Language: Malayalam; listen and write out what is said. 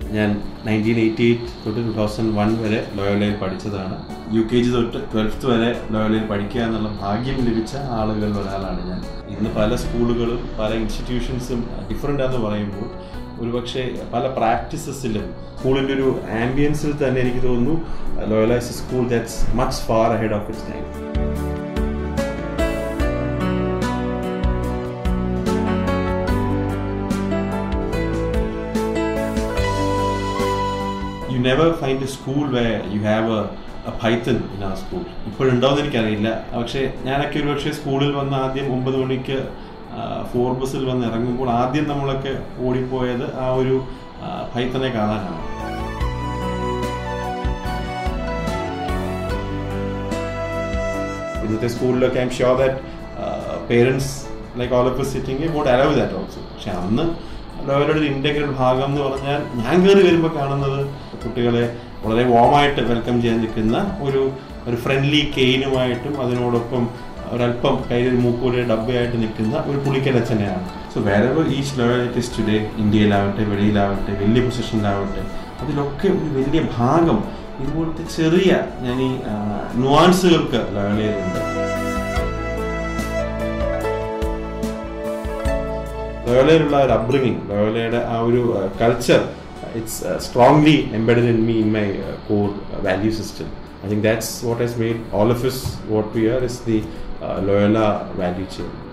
ഞാൻ നയൻറ്റീൻ എയ്റ്റി എയ്റ്റ് തൊട്ട് ടു തൗസൻഡ് വൺ വരെ ലോയലയിൽ പഠിച്ചതാണ് യു കെ ജി തൊട്ട് ട്വൽത്ത് വരെ ലോയലയിൽ പഠിക്കുക എന്നുള്ള ഭാഗ്യം ലഭിച്ച ആളുകളിൽ ഒരാളാണ് ഞാൻ ഇന്ന് പല സ്കൂളുകളും പല ഇൻസ്റ്റിറ്റ്യൂഷൻസും ഡിഫറെൻ്റ് ആണെന്ന് പറയുമ്പോൾ ഒരുപക്ഷെ പല പ്രാക്ടീസസിലും സ്കൂളിൻ്റെ ഒരു ആംബിയൻസിൽ തന്നെ എനിക്ക് തോന്നുന്നു Loyola's school that's much far ahead of its time you never find a school where you have a python ഇൻ ആ സ്കൂൾ ഇപ്പോഴുണ്ടോയെന്ന് എനിക്കറിയില്ല പക്ഷേ ഞാനൊക്കെ ഒരു പക്ഷേ സ്കൂളിൽ വന്ന് ആദ്യം ഒമ്പത് മണിക്ക് ഫോർ ബസ്സിൽ വന്ന് ഇറങ്ങുമ്പോൾ ആദ്യം നമ്മളൊക്കെ ഓടിപ്പോയത് ആ ഒരു പൈത്തനെ കാണാനാണ് ഇന്നത്തെ സ്കൂളിലൊക്കെ I'm sure that parents like all of sitting vote allow that also പക്ഷെ അന്ന് ലോയലയുടെ ഒരു ഇൻറ്റഗ്രൽ ഭാഗം എന്ന് പറഞ്ഞാൽ ഞാൻ കയറി വരുമ്പോൾ കാണുന്നത് കുട്ടികളെ വളരെ വോമായിട്ട് വെൽക്കം ചെയ്യാൻ നിൽക്കുന്ന ഒരു ഒരു ഫ്രണ്ട്ലി കെയിനുമായിട്ടും അതിനോടൊപ്പം ഒരല്പം കയ്യിൽ ഒരു മൂക്കൂടെ ഡബ്ബയായിട്ട് നിൽക്കുന്ന ഒരു പുളിക്കലച്ചനെയാണ് സോ വേറെ ഈച്ച് ലോയലിറ്റീസ് ടുഡേ ഇന്ത്യയിലാവട്ടെ വെളിയിലാവട്ടെ വലിയ പൊസിഷനിലാവട്ടെ അതിലൊക്കെ ഒരു വലിയ ഭാഗം ഇതുപോലത്തെ ചെറിയ ഞാൻ ഈ നുവാൻസുകൾക്ക് ലോയലയിലുണ്ട് ലോയലയിലുള്ള ഒരു അബ്രിങ്ങിങ് ലോയലയുടെ ആ ഒരു culture it's strongly embedded in me in my core value system I think that's what has made all of us what we are is the Loyola value chain